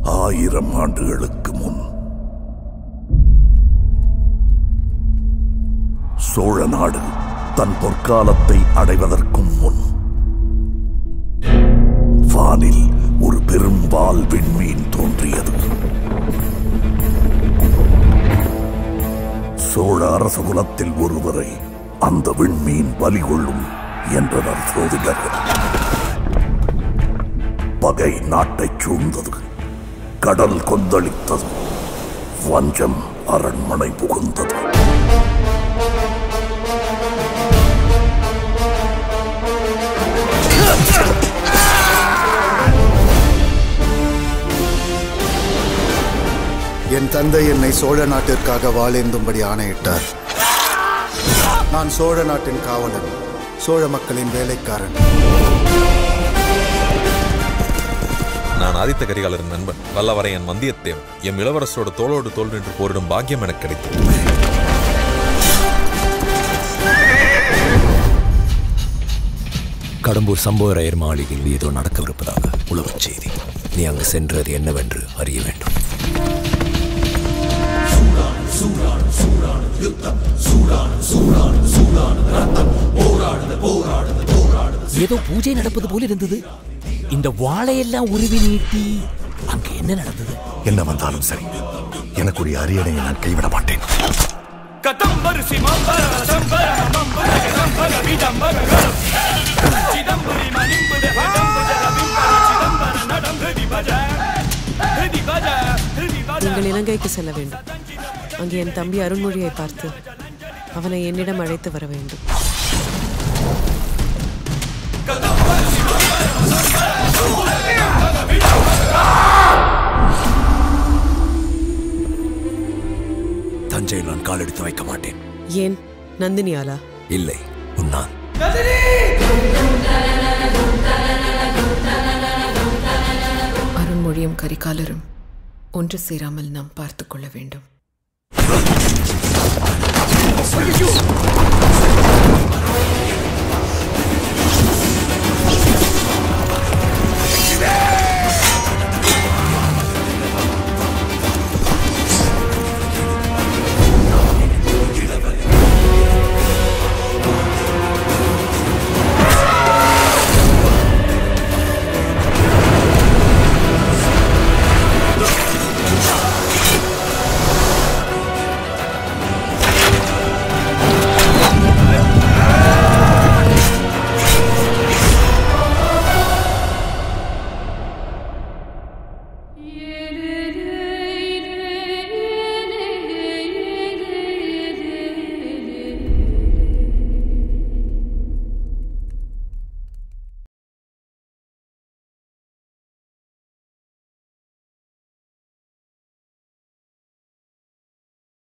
ஆயிரம் ஆண்டுகளுக்கு முன் சோழ நாடு தன் பொற்காலத்தை அடைவதற்கும் முன் வானில் ஒரு பெரும் வால் விண்மீன் தோன்றியது சோழ அரச குலத்தில் ஒருவரை அந்த விண்மீன் பலி கொள்ளும் என்றனர் சோதிடர்கள் பகை நாட்டைச் சூழ்ந்தது கடல் கொந்தளித்தது வஞ்சம் அரண்மனை புகுந்தது என் தந்தை என்னை சோழ நாட்டிற்காக வாழேந்தும்படி ஆணையிட்டார் நான் சோழ நாட்டின் காவலன் சோழ மக்களின் வேலைக்காரன் நான் ஆதித்த கரிகாலரின் நண்பன் வல்லவரையன் வந்தியத்தேவன் எம் இளவரசரோட தோளோடு தோல் நின்று போரிடும் பாக்கியம் எனக்கு கிடைத்தது கடம்பூர் சம்புவராயர் மாளிகையில் ஏதோ நடக்கவிருப்பதாக உளவுச் செய்தி நீ அங்கு சென்றது என்னவென்று அறிய வேண்டும் ஏதோ பூஜை நடப்பது போல இருந்தது இந்த வாழையெல்லாம் உருவி நீட்டி அங்க என்ன நடந்தது என்ன வந்தாலும் சரி எனக்குரிய அரியணையை நான் கைவிட மாட்டேன் நீங்கள் இலங்கைக்கு செல்ல வேண்டும் அங்கே என் தம்பி அருண்மொழியை பார்த்து அவனை என்னிடம் அழைத்து வர வேண்டும் தஞ்சையில் நான் காலெடுத்து வைக்க மாட்டேன் ஏன் நந்தினியாலா இல்லை உன்னால் அருண்மொழியும் கரிகாலரும் ஒன்று சேராமல் நாம் பார்த்துக் கொள்ள வேண்டும்